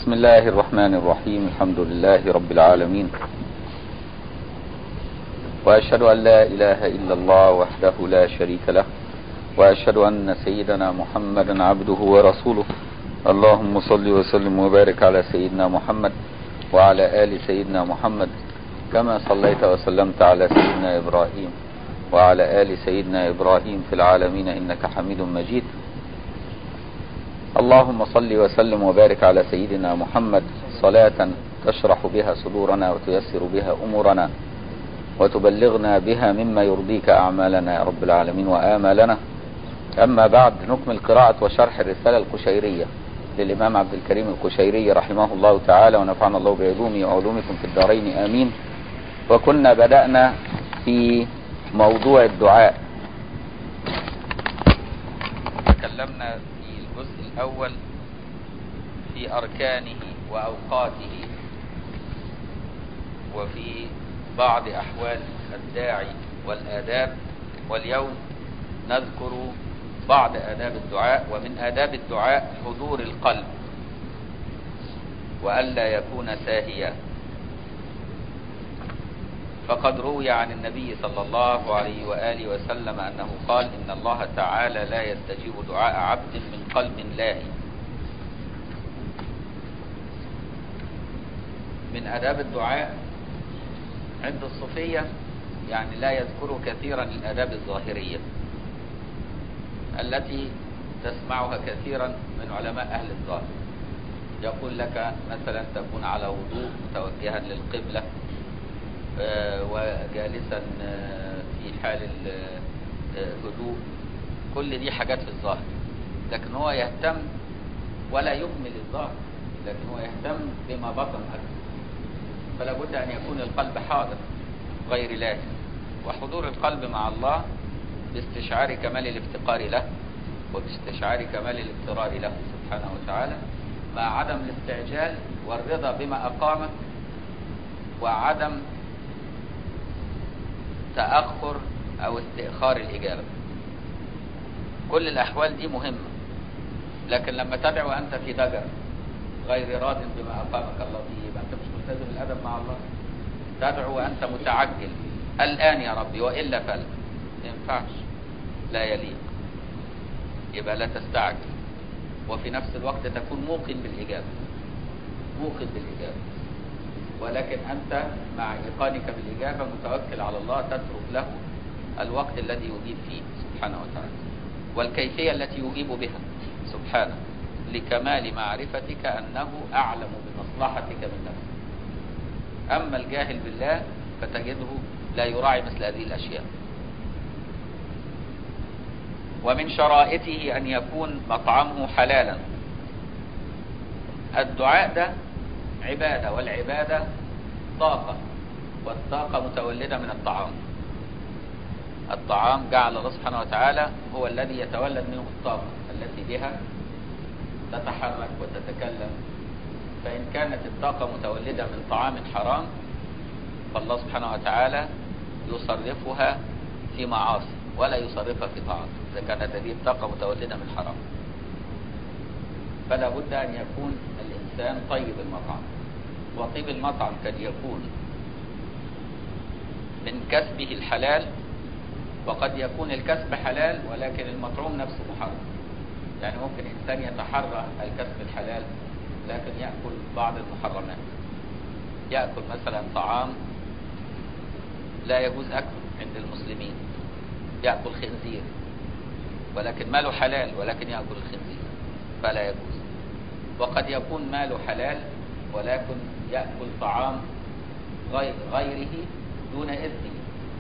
بسم الله الرحمن الرحيم الحمد لله رب العالمين وأشهد أن لا إله إلا الله وحده لا شريك له وأشهد أن سيدنا محمدا عبده ورسوله اللهم صل وسلم وبارك على سيدنا محمد وعلى آل سيدنا محمد كما صليت وسلمت على سيدنا إبراهيم وعلى آل سيدنا إبراهيم في العالمين إنك حميد مجيد اللهم صل وسلم وبارك على سيدنا محمد صلاة تشرح بها صدورنا وتيسر بها أمورنا وتبلغنا بها مما يرضيك أعمالنا يا رب العالمين وآمالنا أما بعد نكمل قراءة وشرح الرسالة القشيرية للإمام عبد الكريم القشيري رحمه الله تعالى ونفعنا الله بعلومه وعلومكم في الدارين آمين وكنا بدأنا في موضوع الدعاء تكلمنا في الجزء الأول في أركانه وأوقاته وفي بعض أحوال الداعي والآداب واليوم نذكر بعض آداب الدعاء ومن آداب الدعاء حضور القلب وألا يكون ساهيا فقد روي عن النبي صلى الله عليه وآله وسلم أنه قال إن الله تعالى لا يستجيب دعاء عبد من قلب لاهي من آداب الدعاء عند الصوفية يعني لا يذكر كثيرا الآداب الظاهرية التي تسمعها كثيرا من علماء أهل الظاهر يقول لك مثلا تكون على وضوء متوجها للقبلة وجالسا في حال الهدوء كل دي حاجات في الظاهر لكن هو يهتم ولا يهمل الظاهر لكن هو يهتم بما بطن أكثر فلا بد أن يكون القلب حاضر غير لاهي وحضور القلب مع الله باستشعار كمال الافتقار له وباستشعار كمال الاضطرار له سبحانه وتعالى مع عدم الاستعجال والرضا بما أقامك وعدم تأخر أو استئخار الإجابة كل الأحوال دي مهمة لكن لما تدعو أنت في ضجر غير راض بما أقامك الله فيه يبقى أنت مش ملتزم الأدب مع الله تدعو وأنت متعجل الآن يا ربي وإلا فلا ما ينفعش لا يليق يبقى لا تستعجل وفي نفس الوقت تكون موقن بالإجابة موقن بالإجابة ولكن أنت مع إيقانك بالإجابة متوكل على الله تترك له الوقت الذي يجيب فيه سبحانه وتعالى والكيفية التي يجيب بها سبحانه لكمال معرفتك أنه أعلم بمصلحتك من نفسك أما الجاهل بالله فتجده لا يراعي مثل هذه الأشياء ومن شرائطه أن يكون مطعمه حلالا الدعاء ده عبادة والعبادة طاقة والطاقة متولدة من الطعام الطعام جعل الله سبحانه وتعالى هو الذي يتولد منه الطاقة التي بها تتحرك وتتكلم فإن كانت الطاقة متولدة من طعام حرام فالله سبحانه وتعالى يصرفها في معاصي ولا يصرفها في طاعات إذا كانت هذه الطاقة متولدة من حرام فلا بد أن يكون الإنسان طيب المطعم وطيب المطعم قد يكون من كسبه الحلال وقد يكون الكسب حلال ولكن المطعوم نفسه محرم يعني ممكن إنسان يتحرى الكسب الحلال لكن يأكل بعض المحرمات يأكل مثلا طعام لا يجوز أكله عند المسلمين يأكل خنزير ولكن ماله حلال ولكن يأكل الخنزير فلا يجوز وقد يكون ماله حلال ولكن يأكل طعام غير غيره دون إذنه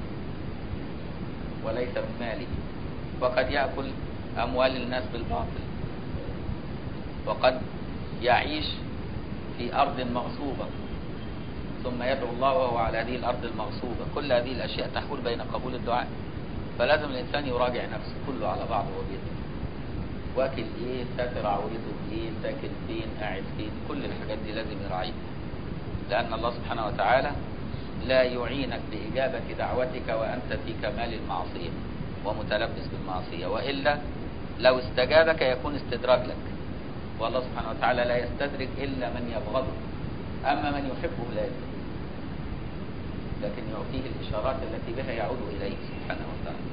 وليس من ماله وقد يأكل أموال الناس بالباطل وقد يعيش في أرض مغصوبة ثم يدعو الله وهو على هذه الأرض المغصوبة كل هذه الأشياء تحول بين قبول الدعاء فلازم الإنسان يراجع نفسه كله على بعضه وبيته واكل ايه ساتر عورته بايه ساكن فين قاعد فين كل الحاجات دي لازم يراعيها لأن الله سبحانه وتعالى لا يعينك بإجابة دعوتك وأنت في كمال المعصية ومتلبس بالمعصية وإلا لو استجابك يكون استدراج لك والله سبحانه وتعالى لا يستدرك إلا من يبغضه أما من يحبه لا يستدرك لكن يعطيه الإشارات التي بها يعود إليه سبحانه وتعالى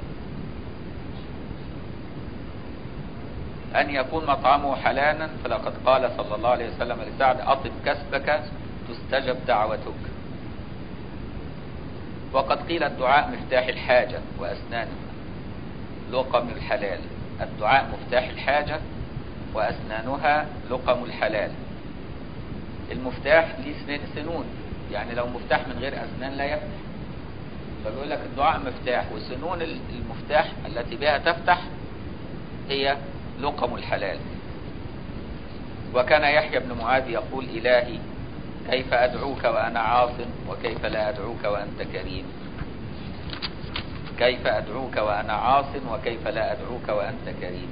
أن يكون مطعمه حلالا فلقد قال صلى الله عليه وسلم لسعد أطب كسبك تستجب دعوتك وقد قيل الدعاء مفتاح الحاجة وأسنانها لقم الحلال الدعاء مفتاح الحاجة وأسنانها لقم الحلال المفتاح ليه سنون يعني لو مفتاح من غير أسنان لا يفتح فبيقول لك الدعاء مفتاح وسنون المفتاح التي بها تفتح هي لقم الحلال وكان يحيى بن معاذ يقول إلهي كيف أدعوك وأنا عاص وكيف لا أدعوك وأنت كريم كيف أدعوك وأنا عاص وكيف لا أدعوك وأنت كريم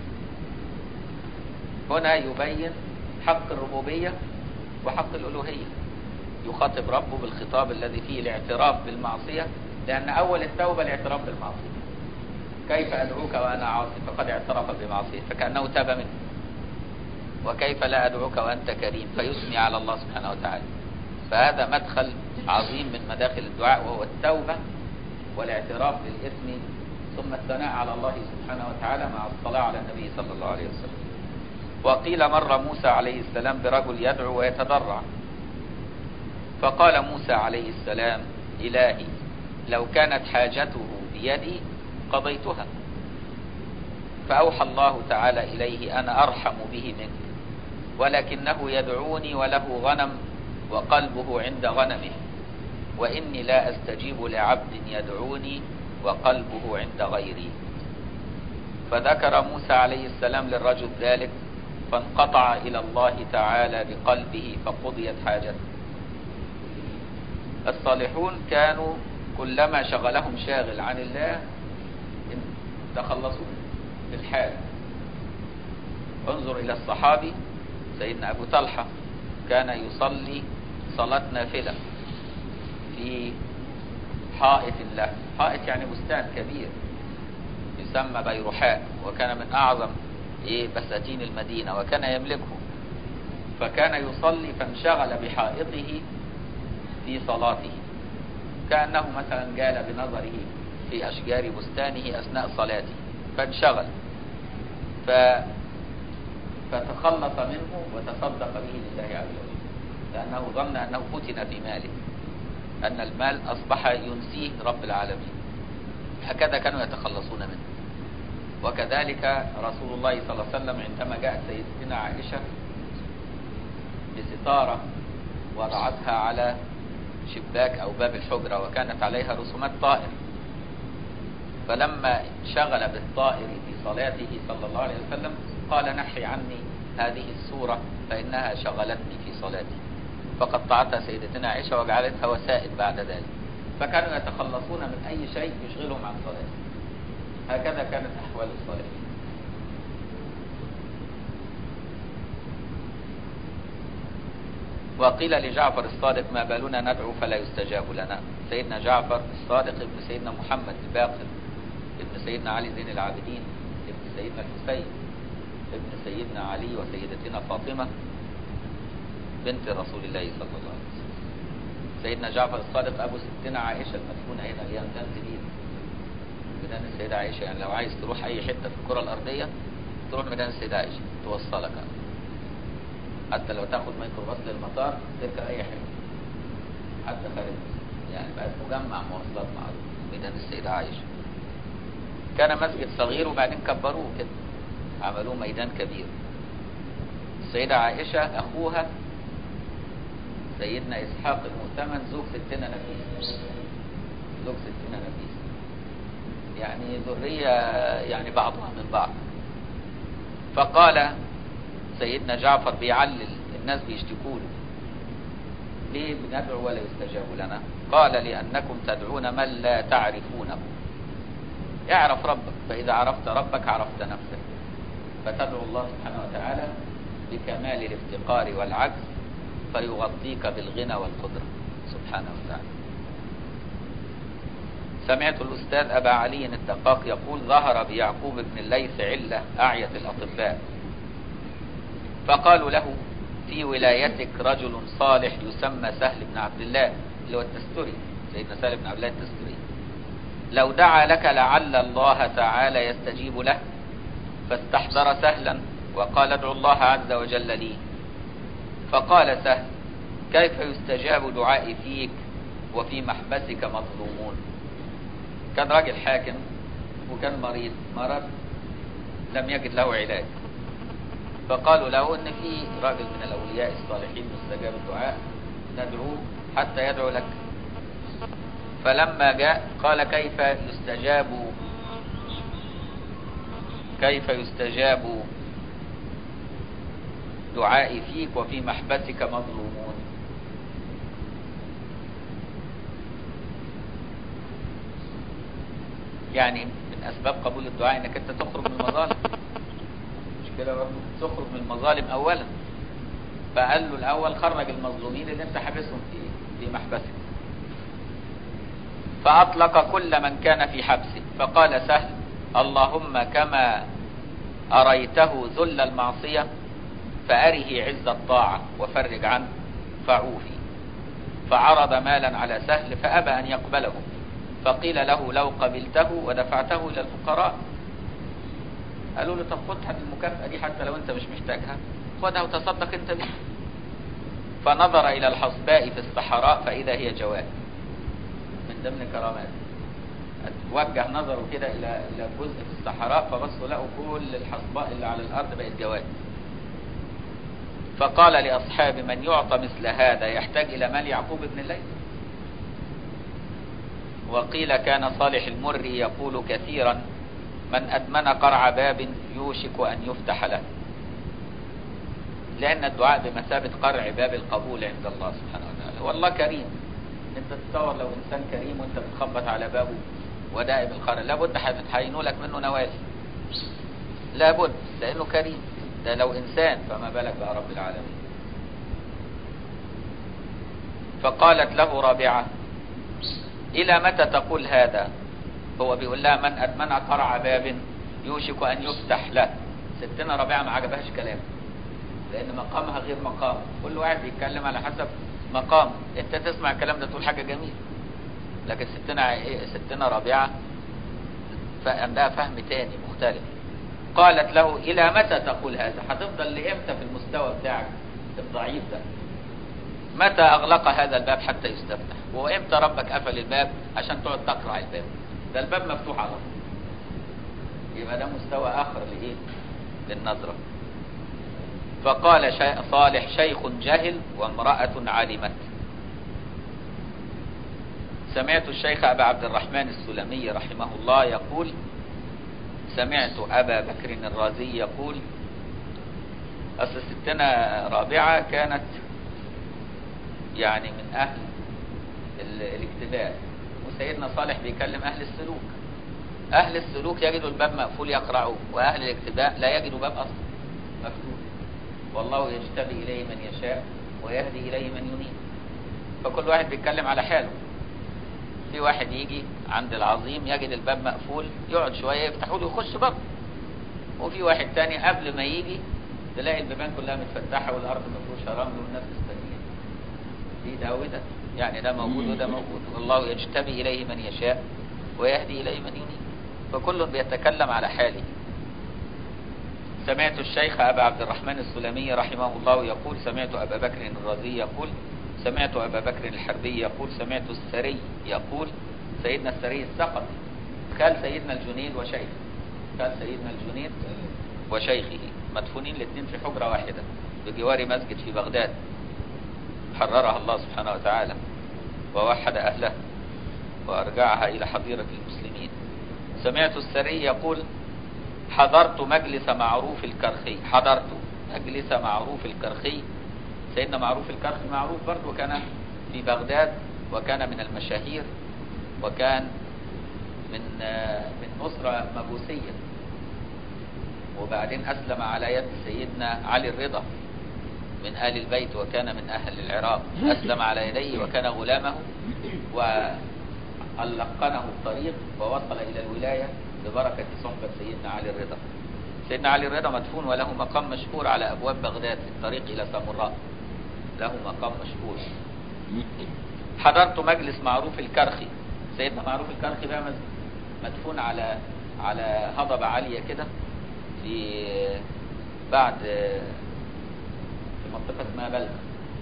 هنا يبين حق الربوبية وحق الألوهية يخاطب ربه بالخطاب الذي فيه الاعتراف بالمعصية لأن أول التوبة الاعتراف بالمعصية كيف أدعوك وأنا عاصي فقد اعترف بمعصية فكأنه تاب منه وكيف لا أدعوك وأنت كريم فيثني على الله سبحانه وتعالى فهذا مدخل عظيم من مداخل الدعاء وهو التوبة والاعتراف بالإثم ثم الثناء على الله سبحانه وتعالى مع الصلاة على النبي صلى الله عليه وسلم وقيل مر موسى عليه السلام برجل يدعو ويتضرع فقال موسى عليه السلام إلهي لو كانت حاجته بيدي قضيتها فأوحى الله تعالى إليه أنا أرحم به منك ولكنه يدعوني وله غنم وقلبه عند غنمه وإني لا أستجيب لعبد يدعوني وقلبه عند غيري فذكر موسى عليه السلام للرجل ذلك فانقطع إلى الله تعالى بقلبه فقضيت حاجته الصالحون كانوا كلما شغلهم شاغل عن الله تخلصوا بالحال انظر إلى الصحابي سيدنا أبو طلحة كان يصلي صلاة نافلة في حائط له حائط يعني بستان كبير يسمى بيرحاء وكان من أعظم إيه بساتين المدينة وكان يملكه فكان يصلي فانشغل بحائطه في صلاته كأنه مثلا جال بنظره في أشجار بستانه أثناء صلاته فانشغل ف... فتخلص منه وتصدق به لله عز وجل لأنه ظن أنه فتن في ماله أن المال أصبح ينسيه رب العالمين هكذا كانوا يتخلصون منه وكذلك رسول الله صلى الله عليه وسلم عندما جاءت سيدتنا عائشة بستارة وضعتها على شباك أو باب الحجرة وكانت عليها رسومات طائر فلما شغل بالطائر في صلاته صلى الله عليه وسلم قال نحي عني هذه السورة فإنها شغلتني في صلاتي فقطعتها سيدتنا عائشة وجعلتها وسائد بعد ذلك فكانوا يتخلصون من أي شيء يشغلهم عن صلاتهم هكذا كانت أحوال الصالحين وقيل لجعفر الصادق ما بالنا ندعو فلا يستجاب لنا سيدنا جعفر الصادق ابن سيدنا محمد الباقر ابن سيدنا علي زين العابدين ابن سيدنا الحسين ابن سيدنا علي وسيدتنا فاطمة بنت رسول الله صلى الله عليه وسلم سيدنا جعفر الصادق أبو ستنا عائشة المدفونة هنا اللي هي ميدان كبير ميدان السيدة عائشة يعني لو عايز تروح أي حتة في الكرة الأرضية تروح ميدان السيدة عائشة توصلك حتى لو تاخد ميكروباص للمطار تركب أي حتة حتى خارج يعني بقت مجمع مواصلات معروف ميدان السيدة عائشة كان مسجد صغير وبعدين كبروه كده عملوه ميدان كبير السيدة عائشة أخوها سيدنا إسحاق المؤتمن زوج ستنا نفيس زوج ستنا نفيس يعني ذرية يعني بعضها من بعض فقال سيدنا جعفر بيعلل الناس بيشتكوا له ليه بندعو ولا يستجاب لنا قال لأنكم تدعون من لا تعرفونه اعرف ربك فإذا عرفت ربك عرفت نفسك فتدعو الله سبحانه وتعالى بكمال الافتقار والعجز فيغطيك بالغنى والقدرة سبحانه وتعالى سمعت الأستاذ أبا علي الدقاق يقول ظهر بيعقوب بن الليث علة أعيت الأطباء فقالوا له في ولايتك رجل صالح يسمى سهل بن عبد الله اللي هو التستري سيدنا سهل بن عبد الله التستري لو دعا لك لعل الله تعالى يستجيب له فاستحضر سهلا وقال ادعو الله عز وجل لي فقال سهل كيف يستجاب دعائي فيك وفي محبسك مظلومون كان راجل حاكم وكان مريض مرض لم يجد له علاج فقالوا له ان في راجل من الاولياء الصالحين مستجاب الدعاء ندعوه حتى يدعو لك فلما جاء قال كيف يستجاب كيف يستجاب دعائي فيك وفي محبسك مظلومون يعني من اسباب قبول الدعاء انك انت تخرج من المظالم مش كده برضه تخرج من المظالم اولا فقال له الاول خرج المظلومين اللي انت حابسهم في في محبسك فاطلق كل من كان في حبسه فقال سهل اللهم كما اريته ذل المعصيه فأره عز الطاعة وفرج عنه فعوفي فعرض مالا على سهل فأبى أن يقبله فقيل له لو قبلته ودفعته إلى الفقراء قالوا له طب خد هات المكافأة دي حتى لو أنت مش محتاجها خدها وتصدق أنت بها فنظر إلى الحصباء في الصحراء فإذا هي جواد من ضمن كرامات وجه نظره كده إلى إلى جزء في الصحراء فبصوا لقوا كل الحصباء اللي على الأرض بقت جواد فقال لأصحاب من يعطى مثل هذا يحتاج إلى مال يعقوب بن الليث وقيل كان صالح المري يقول كثيرا من أدمن قرع باب يوشك أن يفتح له لأن الدعاء بمثابة قرع باب القبول عند الله سبحانه وتعالى والله كريم انت تتصور لو انسان كريم وانت بتخبط على بابه ودائم القرع لابد هينوا لك منه نوال لابد لانه كريم ده لو انسان فما بالك بقى رب العالمين فقالت له رابعة الى متى تقول هذا هو بيقول لها من ادمن قرع باب يوشك ان يفتح له ستنا رابعة ما عجبهاش كلام لان مقامها غير مقام كل واحد بيتكلم على حسب مقام انت تسمع الكلام ده تقول حاجة جميلة لكن ستنا ستنا رابعة عندها فهم تاني مختلف قالت له الى متى تقول هذا هتفضل لامتى في المستوى بتاعك الضعيف ده متى اغلق هذا الباب حتى يستفتح وامتى ربك قفل الباب عشان تقعد تقرع الباب ده الباب مفتوح على طول يبقى ده مستوى اخر لايه للنظرة فقال شي... صالح شيخ جهل وامرأة علمت سمعت الشيخ أبا عبد الرحمن السلمي رحمه الله يقول سمعت أبا بكر الرازي يقول أصل ستنا رابعة كانت يعني من أهل الاكتباء وسيدنا صالح بيكلم أهل السلوك أهل السلوك يجدوا الباب مقفول يقرعوه وأهل الاكتباء لا يجدوا باب أصلا مفتوح والله يجتبي إليه من يشاء ويهدي إليه من ينيب فكل واحد بيتكلم على حاله في واحد يجي عند العظيم يجد الباب مقفول يقعد شوية يفتحوا له يخش برضه وفي واحد تاني قبل ما يجي تلاقي البيبان كلها متفتحة والأرض مفروشة رمل والناس مستنيين دي ده وده يعني ده موجود وده موجود والله يجتبي إليه من يشاء ويهدي إليه من ينيب فكل بيتكلم على حاله سمعت الشيخ أبا عبد الرحمن السلمي رحمه الله يقول سمعت أبا بكر الرازي يقول سمعت أبا بكر الحربي يقول سمعت السري يقول سيدنا السري السقط قال سيدنا الجنيد وشيخ قال سيدنا الجنيد وشيخه مدفونين الاثنين في حجرة واحدة بجوار مسجد في بغداد حررها الله سبحانه وتعالى ووحد أهلها وأرجعها إلى حظيرة المسلمين سمعت السري يقول حضرت مجلس معروف الكرخي حضرت مجلس معروف الكرخي سيدنا معروف الكرخي معروف برضه كان في بغداد وكان من المشاهير وكان من من أسرة مجوسية وبعدين أسلم على يد سيدنا علي الرضا من آل البيت وكان من أهل العراق أسلم على يديه وكان غلامه ولقنه الطريق ووصل إلى الولاية ببركة صحبة سيدنا علي الرضا سيدنا علي الرضا مدفون وله مقام مشهور على أبواب بغداد في الطريق إلى سامراء له مقام مشهور حضرت مجلس معروف الكرخي سيدنا معروف الكرخي بقى مدفون على على هضبة عالية كده في بعد في منطقة اسمها بلخ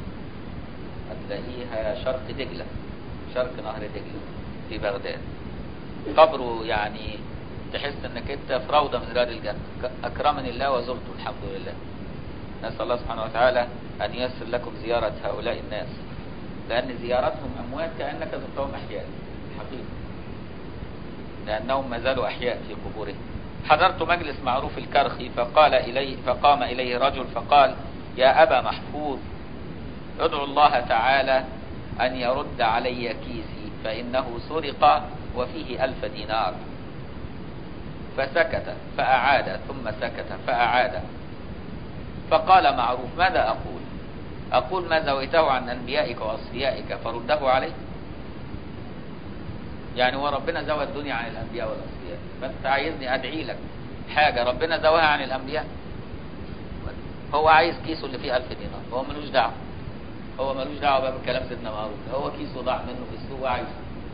هتلاقيها شرق دجلة شرق نهر دجلة في بغداد قبره يعني تحس انك انت في روضة من رياض الجنة اكرمني الله وزرته الحمد لله نسأل الله سبحانه وتعالى ان ييسر لكم زيارة هؤلاء الناس لان زيارتهم اموات كأنك زرتهم احياء الحقيقة لانهم ما زالوا احياء في قبورهم حضرت مجلس معروف الكرخي فقال إليه فقام إليه رجل فقال يا أبا محفوظ ادعو الله تعالى أن يرد علي كيسي فإنه سرق وفيه ألف دينار فسكت فأعاد ثم سكت فأعاد فقال معروف ماذا أقول أقول ما زويته عن أنبيائك وأصفيائك فرده عليه يعني هو ربنا زوى الدنيا عن الأنبياء والأصفياء فأنت عايزني أدعي لك حاجة ربنا زواها عن الأنبياء هو عايز كيسه اللي فيه ألف دينار هو ملوش دعوة هو ملوش دعوة بقى بكلام سيدنا معروف هو كيسه ضاع منه في السوق وعايزه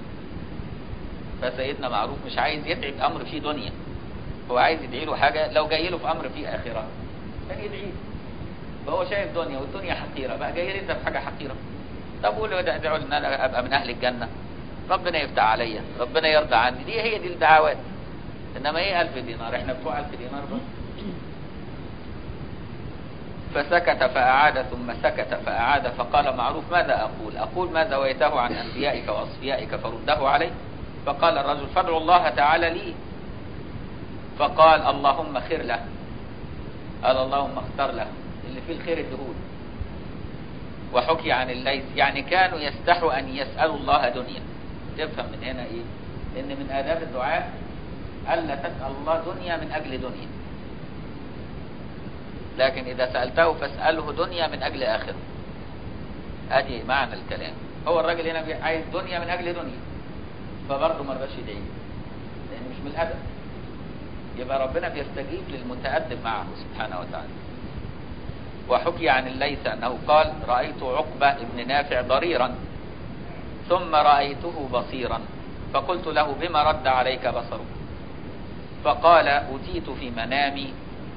فسيدنا معروف مش عايز يدعي بأمر فيه دنيا هو عايز يدعي له حاجة لو جاي له في أمر فيه آخرة كان يدعي له فهو شايف دنيا والدنيا حقيرة بقى جاي لي انت في حاجة حقيرة طب قول له ادعوا ان انا ابقى من اهل الجنة ربنا يفتح عليا ربنا يرضى عني دي هي دي الدعوات انما ايه الف دينار احنا بتوع الف دينار بس فسكت فأعاد ثم سكت فأعاد فقال معروف ماذا أقول أقول ما زويته عن أنبيائك وأصفيائك فرده علي فقال الرجل فادعوا الله تعالى لي فقال اللهم خير له قال اللهم اختر له اللي فيه الخير الدهول وحكي عن الليث يعني كانوا يستحوا أن يسألوا الله دنيا تفهم من هنا إيه إن من آداب الدعاء ألا تسأل الله دنيا من أجل دنيا لكن إذا سألته فاسأله دنيا من أجل آخرة أدي معنى الكلام هو الراجل هنا عايز دنيا من أجل دنيا فبرضه ما رضاش يدعي لأن مش من الأدب يبقى ربنا بيستجيب للمتأدب معه سبحانه وتعالى وحكي عن الليث أنه قال رأيت عقبة ابن نافع ضريرا ثم رأيته بصيرا فقلت له بما رد عليك بصرك فقال أتيت في منامي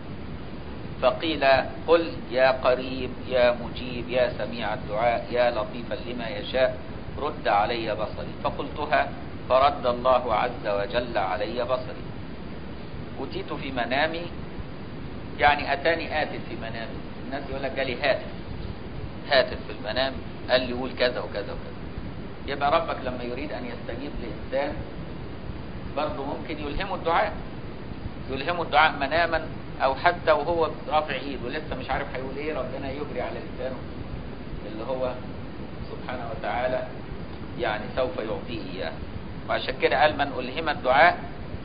فقيل قل يا قريب يا مجيب يا سميع الدعاء يا لطيفا لما يشاء رد علي بصري فقلتها فرد الله عز وجل علي بصري أتيت في منامي يعني أتاني آتف في منامي الناس يقول لك جالي هاتف هاتف في المنام قال لي قول كذا وكذا وكذا يبقى ربك لما يريد أن يستجيب لإنسان برضه ممكن يلهمه الدعاء يلهمه الدعاء مناما او حتى وهو رافع ايده ولسه مش عارف هيقول ايه ربنا يجري على لسانه اللي هو سبحانه وتعالى يعني سوف يعطيه اياه وعشان كده قال من الهم الدعاء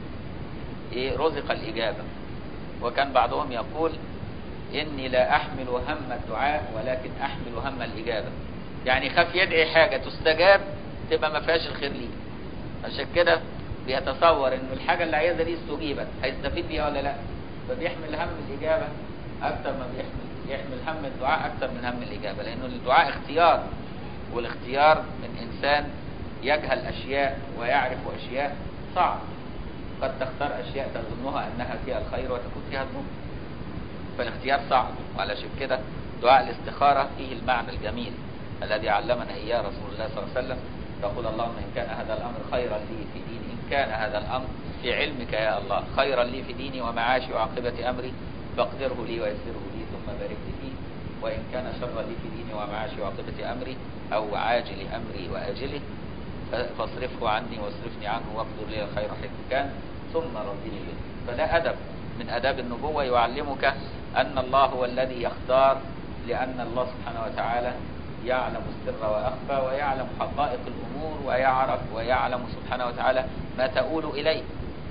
ايه رزق الاجابه وكان بعضهم يقول اني لا احمل هم الدعاء ولكن احمل هم الاجابه يعني خاف يدعي حاجه تستجاب تبقى ما فيهاش الخير ليه عشان كده بيتصور ان الحاجه اللي عايزها دي استجيبت هيستفيد بيها ولا لا فبيحمل هم الإجابة أكثر ما بيحمل يحمل هم الدعاء أكثر من هم الإجابة لأنه الدعاء اختيار والاختيار من إنسان يجهل أشياء ويعرف أشياء صعب قد تختار أشياء تظنها أنها فيها الخير وتكون فيها الضر فالاختيار صعب وعلشان كده دعاء الاستخارة فيه المعنى الجميل الذي علمنا إياه رسول الله صلى الله عليه وسلم تقول اللهم إن كان هذا الأمر خيرا لي في ديني إن كان هذا الأمر في علمك يا الله خيرا لي في ديني ومعاشي وعاقبة أمري فاقدره لي ويسره لي ثم بارك لي فيه وإن كان شرا لي في ديني ومعاشي وعاقبة أمري أو عاجل أمري وآجله فاصرفه عني واصرفني عنه واقدر لي الخير حيث كان ثم ردني به فده أدب من أداب النبوة يعلمك أن الله هو الذي يختار لأن الله سبحانه وتعالى يعلم السر وأخفى ويعلم حقائق الأمور ويعرف ويعلم سبحانه وتعالى ما تؤول إليه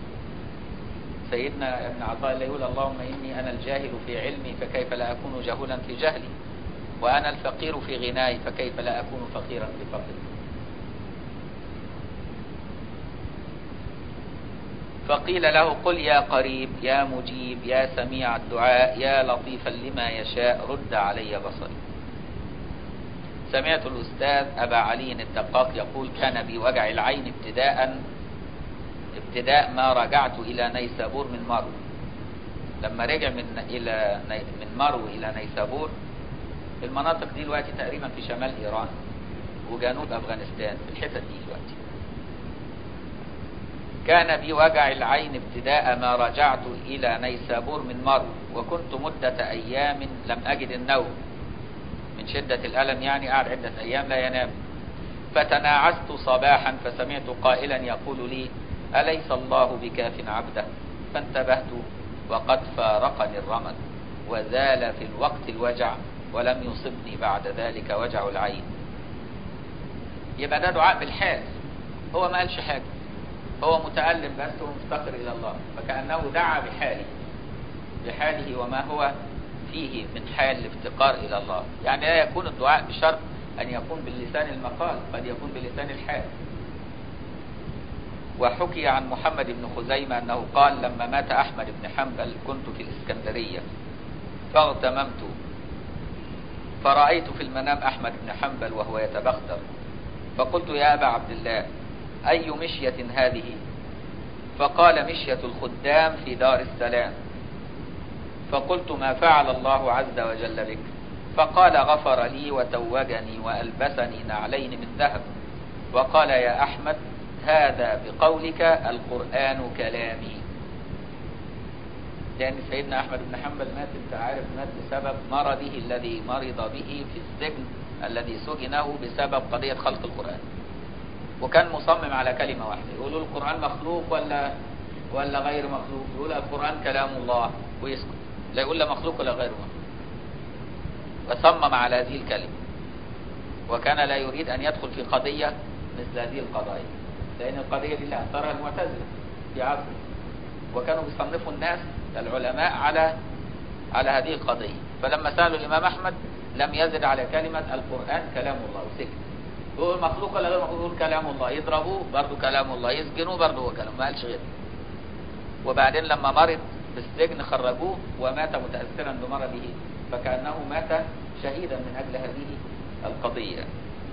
سيدنا ابن عطاء الله يقول اللهم إني أنا الجاهل في علمي فكيف لا أكون جهولا في جهلي وأنا الفقير في غناي فكيف لا أكون فقيرا في فقري فقيل له قل يا قريب يا مجيب يا سميع الدعاء يا لطيفا لما يشاء رد علي بصري سمعت الأستاذ أبا علي الدقاق يقول كان بي وجع العين ابتداء ابتداء ما رجعت إلى نيسابور من مرو لما رجع من إلى من مرو إلى نيسابور المناطق دي دلوقتي تقريبا في شمال إيران وجنوب أفغانستان في الحتت دي دلوقتي كان بي وجع العين ابتداء ما رجعت إلى نيسابور من مرو وكنت مدة أيام لم أجد النوم من شدة الألم يعني قعد عدة أيام لا ينام فتناعست صباحا فسمعت قائلا يقول لي أليس الله بكاف عبده فانتبهت وقد فارقني الرمد وزال في الوقت الوجع ولم يصبني بعد ذلك وجع العين يبقى ده دعاء بالحال هو ما قالش حاجة هو متألم بس ومفتقر إلى الله فكأنه دعا بحاله بحاله وما هو فيه من حال الافتقار إلى الله يعني لا يكون الدعاء بشرط أن يكون باللسان المقال قد يكون بلسان الحال وحكي عن محمد بن خزيمة أنه قال لما مات أحمد بن حنبل كنت في الإسكندرية فاغتممت فرأيت في المنام أحمد بن حنبل وهو يتبختر فقلت يا أبا عبد الله أي مشية هذه فقال مشية الخدام في دار السلام فقلت ما فعل الله عز وجل بك فقال غفر لي وتوجني وألبسني نعلين من ذهب وقال يا أحمد هذا بقولك القرآن كلامي لأن سيدنا أحمد بن حنبل مات أنت عارف مات بسبب مرضه الذي مرض به في السجن الذي سجنه بسبب قضية خلق القرآن وكان مصمم على كلمة واحدة يقولوا القرآن مخلوق ولا ولا غير مخلوق يقول القرآن كلام الله ويسكت لا يقول لا مخلوق ولا غير مخلوق وصمم على هذه الكلمة وكان لا يريد أن يدخل في قضية مثل هذه القضايا لأن القضية دي اللي أثرها المعتزلة في عصره وكانوا بيصنفوا الناس العلماء على على هذه القضية فلما سألوا الإمام أحمد لم يزد على كلمة القرآن كلام الله وسكت يقول مخلوق ولا غير مخلوق يقول كلام الله يضربوه برضه كلام الله يسجنوه برضه هو كلام ما قالش غير وبعدين لما مرض في السجن خرجوه ومات متأثرا بمرضه فكأنه مات شهيدا من أجل هذه القضية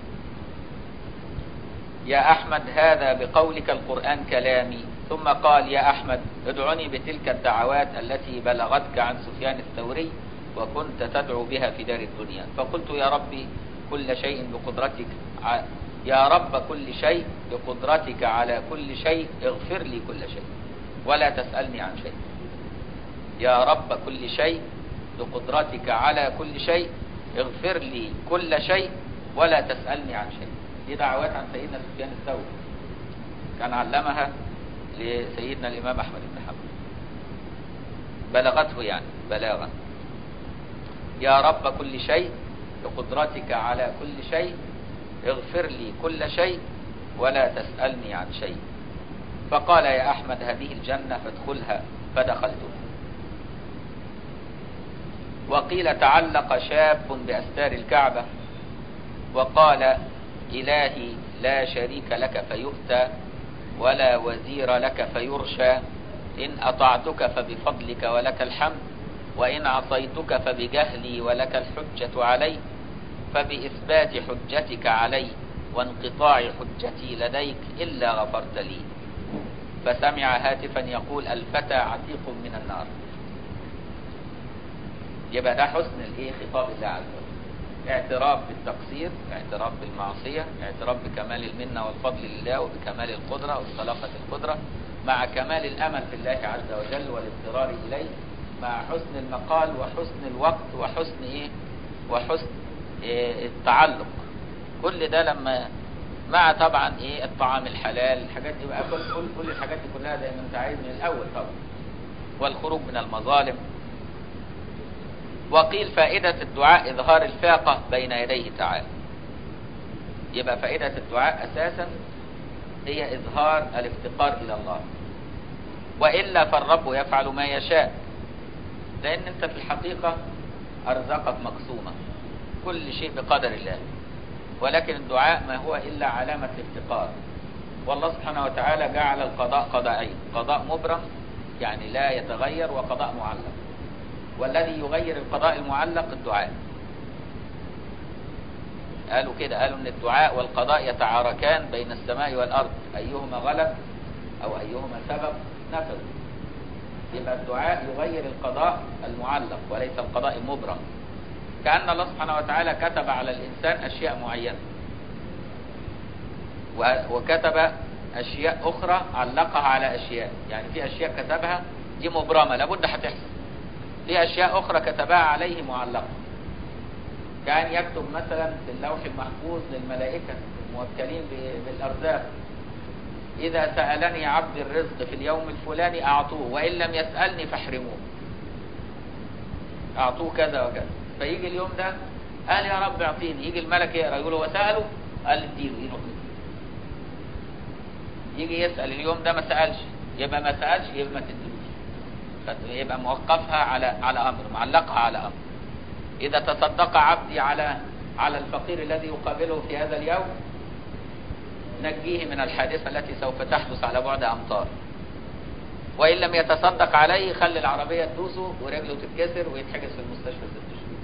يا أحمد هذا بقولك القرآن كلامي ثم قال يا أحمد ادعني بتلك الدعوات التي بلغتك عن سفيان الثوري وكنت تدعو بها في دار الدنيا فقلت يا ربي كل شيء بقدرتك ع... يا رب كل شيء بقدرتك على كل شيء اغفر لي كل شيء ولا تسألني عن شيء يا رب كل شيء بقدرتك على كل شيء اغفر لي كل شيء ولا تسألني عن شيء دي دعوات عن سيدنا سفيان الثوري كان علمها لسيدنا الإمام أحمد بن حنبل بلغته يعني بلاغا يا رب كل شيء بقدرتك على كل شيء اغفر لي كل شيء ولا تسألني عن شيء فقال يا أحمد هذه الجنة فادخلها فدخلتها وقيل تعلق شاب بأستار الكعبة وقال إلهي لا شريك لك فيؤتى ولا وزير لك فيرشى إن أطعتك فبفضلك ولك الحمد وإن عصيتك فبجهلي ولك الحجة علي فبإثبات حجتك علي وانقطاع حجتي لديك إلا غفرت لي فسمع هاتفا يقول الفتى عتيق من النار يبقى ده حسن الايه خطاب الله عز وجل اعتراف بالتقصير اعتراف بالمعصية اعتراف بكمال المنة والفضل لله وبكمال القدرة وبطلاقة القدرة مع كمال الأمل في الله عز وجل والاضطرار إليه مع حسن المقال وحسن الوقت وحسن ايه وحسن إيه التعلق كل ده لما مع طبعا ايه الطعام الحلال الحاجات دي بقى كل كل, كل الحاجات دي كلها زي ما انت عايز من الاول طبعا والخروج من المظالم وقيل فائدة الدعاء إظهار الفاقة بين يديه تعالى يبقى فائدة الدعاء أساسا هي إظهار الافتقار إلى الله وإلا فالرب يفعل ما يشاء لأن أنت في الحقيقة أرزقك مقسومة كل شيء بقدر الله ولكن الدعاء ما هو إلا علامة الافتقار والله سبحانه وتعالى جعل القضاء قضاءين قضاء مبرم يعني لا يتغير وقضاء معلق والذي يغير القضاء المعلق الدعاء قالوا كده قالوا ان الدعاء والقضاء يتعاركان بين السماء والارض ايهما غلب او ايهما سبب نفذ يبقى الدعاء يغير القضاء المعلق وليس القضاء المبرم كأن الله سبحانه وتعالى كتب على الإنسان أشياء معينة وكتب أشياء أخرى علقها على أشياء يعني في أشياء كتبها دي مبرمة لابد هتحصل في أشياء أخرى كتبها عليه معلقة كان يكتب مثلا في اللوح المحفوظ للملائكة الموكلين بالأرزاق إذا سألني عبد الرزق في اليوم الفلاني أعطوه وإن لم يسألني فاحرموه أعطوه كذا وكذا فيجي اليوم ده قال يا رب اعطيني يجي الملك يقرا يقول هو سأله قال اديله يروح يجي يسأل اليوم ده ما سألش يبقى ما سألش يبقى ما تدلوش يبقى موقفها على على أمر معلقها على أمر إذا تصدق عبدي على على الفقير الذي يقابله في هذا اليوم نجيه من الحادثة التي سوف تحدث على بعد أمتار وإن لم يتصدق عليه خلي العربية تدوسه ورجله تتكسر ويتحجز في المستشفى ست شهور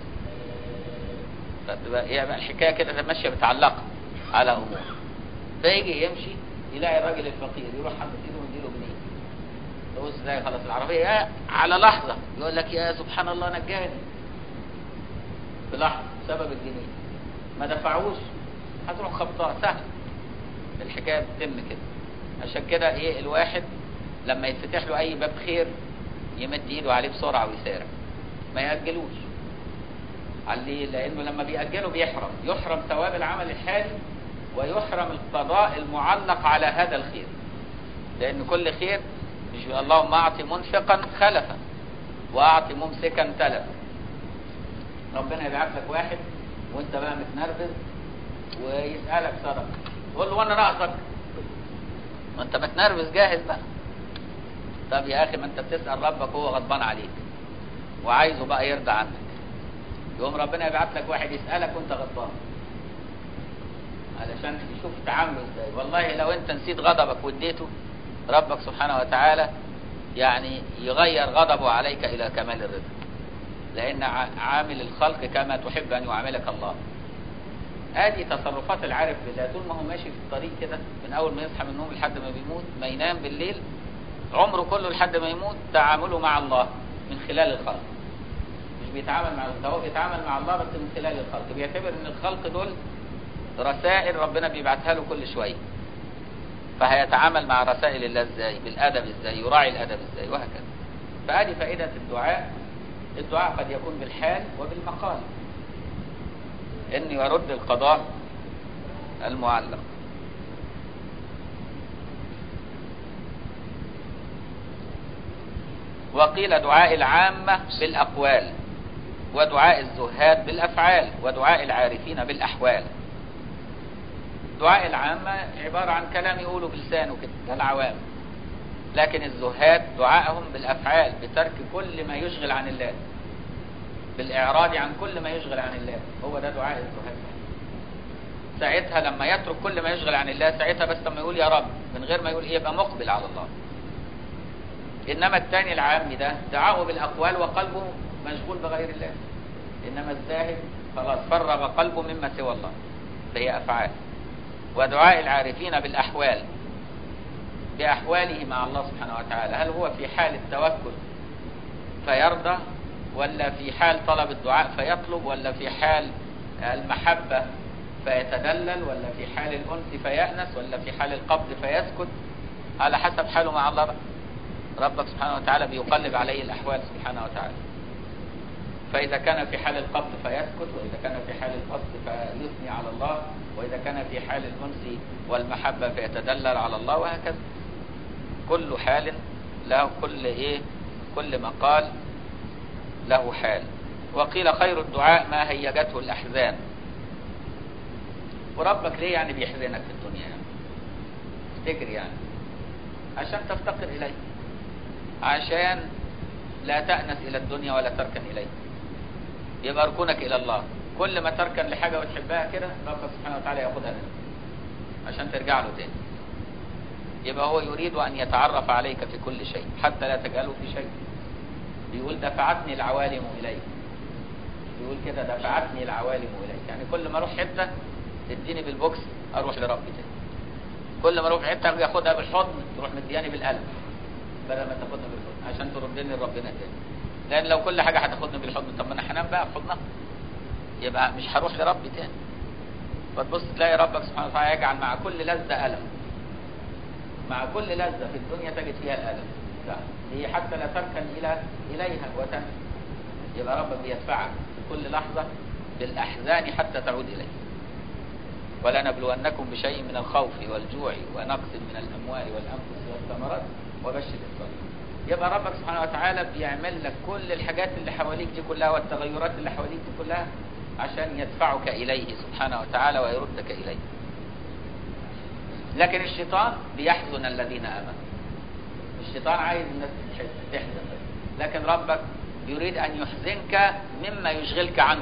فتبقى هي بقى الحكاية كده ماشية متعلقة على أمور فيجي يمشي يلاقي الراجل الفقير يروح حاطط ايده ويديله جنيه تبص تلاقي خلاص العربية يا على لحظة يقول لك يا سبحان الله نجاني في لحظة بسبب الجنيه ما دفعوش هتروح خبطها سهل الحكاية بتتم كده عشان كده ايه الواحد لما يتفتح له اي باب خير يمد ايده عليه بسرعة ويسارع ما يأجلوش عليه لانه لما بيأجله بيحرم يحرم ثواب العمل الحالي ويحرم القضاء المعلق على هذا الخير لان كل خير مش اللهم اعطي منفقا خلفا واعطي ممسكا تلفا ربنا يبعت لك واحد وانت بقى متنرفز ويسألك صدقه تقول له وانا ناقصك ما انت متنرفز جاهز بقى طب يا اخي ما انت بتسأل ربك وهو غضبان عليك وعايزه بقى يرضى عنك يقوم ربنا يبعت لك واحد يسألك وانت غضبان علشان يشوف تعامله ازاي والله لو انت نسيت غضبك واديته ربك سبحانه وتعالى يعني يغير غضبه عليك الى كمال الرضا لان عامل الخلق كما تحب ان يعاملك الله ادي تصرفات العارف بالله طول ما هو ماشي في الطريق كده من اول ما يصحى من النوم لحد ما بيموت ما ينام بالليل عمره كله لحد ما يموت تعامله مع الله من خلال الخلق مش بيتعامل مع ده هو بيتعامل مع الله بس من خلال الخلق بيعتبر ان الخلق دول رسائل ربنا بيبعتها له كل شويه فهيتعامل مع رسائل الله ازاي بالادب ازاي يراعي الادب ازاي وهكذا فادي فائده الدعاء الدعاء قد يكون بالحال وبالمقال ان يرد القضاء المعلق وقيل دعاء العامة بالأقوال ودعاء الزهاد بالأفعال ودعاء العارفين بالأحوال دعاء العامة عبارة عن كلام يقوله بلسانه كده ده العوام لكن الزهاد دعائهم بالأفعال بترك كل ما يشغل عن الله بالإعراض عن كل ما يشغل عن الله هو ده دعاء الزهاد ساعتها لما يترك كل ما يشغل عن الله ساعتها بس لما يقول يا رب من غير ما يقول ايه يبقى مقبل على الله انما الثاني العام ده دعاه بالاقوال وقلبه مشغول بغير الله انما الزاهد خلاص فرغ قلبه مما سوى الله فهي افعال ودعاء العارفين بالاحوال باحواله مع الله سبحانه وتعالى هل هو في حال التوكل فيرضى ولا في حال طلب الدعاء فيطلب ولا في حال المحبة فيتدلل ولا في حال الأنس فيأنس ولا في حال القبض فيسكت على حسب حاله مع الله بقى ربك سبحانه وتعالى بيقلب عليه الأحوال سبحانه وتعالى فإذا كان في حال القبض فيسكت وإذا كان في حال القبض فيثني على الله وإذا كان في حال الأنس والمحبة فيتدلل على الله وهكذا كل حال له كل إيه كل مقال له حال وقيل خير الدعاء ما هيجته الأحزان وربك ليه يعني بيحزنك في الدنيا يعني افتكر يعني عشان تفتقر إليه عشان لا تأنس إلى الدنيا ولا تركن إليه يبقى ركونك إلى الله كل ما تركن لحاجة وتحبها كده ربك سبحانه وتعالى ياخدها منك عشان ترجع له تاني يبقى هو يريد أن يتعرف عليك في كل شيء حتى لا تجهله في شيء بيقول دفعتني العوالم إليك بيقول كده دفعتني العوالم إليك يعني كل ما أروح حتة تديني بالبوكس أروح لربي تاني كل ما أروح حتة ياخدها بالحضن تروح مدياني بالقلب بدل ما تاخدني بالحضن عشان تردني لربنا تاني لأن لو كل حاجة هتاخدني بالحضن طب ما أنا هنام بقى في حضنها يبقى مش هروح لربي تاني فتبص تلاقي ربك سبحانه وتعالى يجعل مع كل لذة ألم مع كل لذة في الدنيا تجد فيها الألم لا هي حتى لا تركن إلى إليها وتنسى يبقى ربك بيدفعك في كل لحظة بالأحزان حتى تعود إليه ولنبلونكم بشيء من الخوف والجوع ونقص من الأموال والأنفس والثمرات وبشر الصابرين يبقى ربك سبحانه وتعالى بيعمل لك كل الحاجات اللي حواليك دي كلها والتغيرات اللي حواليك دي كلها عشان يدفعك إليه سبحانه وتعالى ويردك إليه لكن الشيطان بيحزن الذين آمنوا الشيطان عايز الناس تحزن لكن ربك يريد أن يحزنك مما يشغلك عنه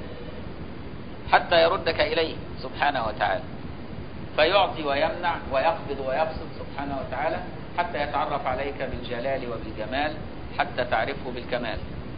حتى يردك إليه سبحانه وتعالى فيعطي ويمنع ويقبض ويبسط سبحانه وتعالى حتى يتعرف عليك بالجلال وبالجمال حتى تعرفه بالكمال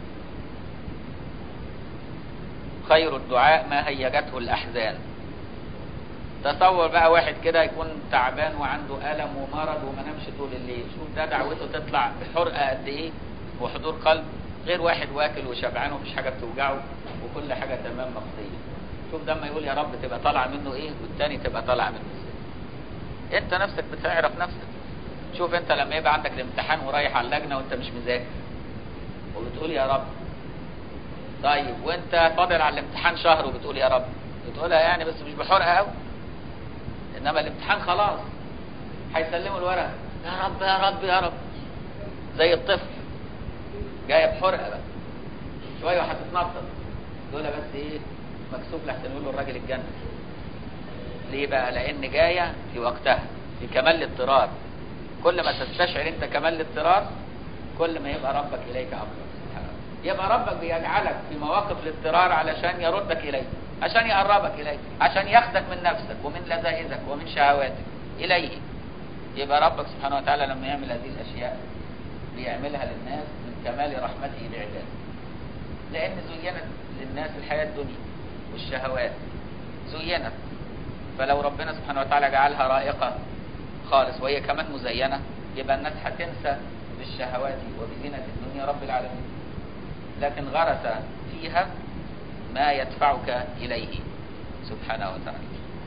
خير الدعاء ما هيجته الأحزان تصور بقى واحد كده يكون تعبان وعنده ألم ومرض وما نامش طول الليل شوف ده دعوته تطلع بحرقة قد إيه وحضور قلب غير واحد واكل وشبعان ومفيش حاجة بتوجعه وكل حاجة تمام مقضية شوف ده اما يقول يا رب تبقى طالعة منه إيه والتاني تبقى طالعة منه إيه أنت نفسك بتعرف نفسك شوف أنت لما يبقى عندك الامتحان ورايح على اللجنة وأنت مش مذاكر وبتقول يا رب طيب وانت فاضل على الامتحان شهر وبتقول يا رب بتقولها يعني بس مش بحرقه قوي انما الامتحان خلاص هيسلموا الورق يا رب يا رب يا رب زي الطفل جايه بحرقه بقى شويه وهتتنطط دول بس ايه مكسوف لحسن يقول له الراجل الجنه ليه بقى لان جايه في وقتها في كمال الاضطرار كل ما تستشعر انت كمال الاضطرار كل ما يبقى ربك اليك اقرب يبقى ربك بيجعلك في مواقف الاضطرار علشان يردك إليه عشان يقربك إليه عشان ياخدك من نفسك ومن لذائذك ومن شهواتك إليه يبقى ربك سبحانه وتعالى لما يعمل هذه الأشياء بيعملها للناس من كمال رحمته بعباده لأن زينت للناس الحياة الدنيا والشهوات زينت فلو ربنا سبحانه وتعالى جعلها رائقة خالص وهي كمان مزينة يبقى الناس هتنسى بالشهوات وبزينة الدنيا رب العالمين لكن غرس فيها ما يدفعك إليه سبحانه وتعالى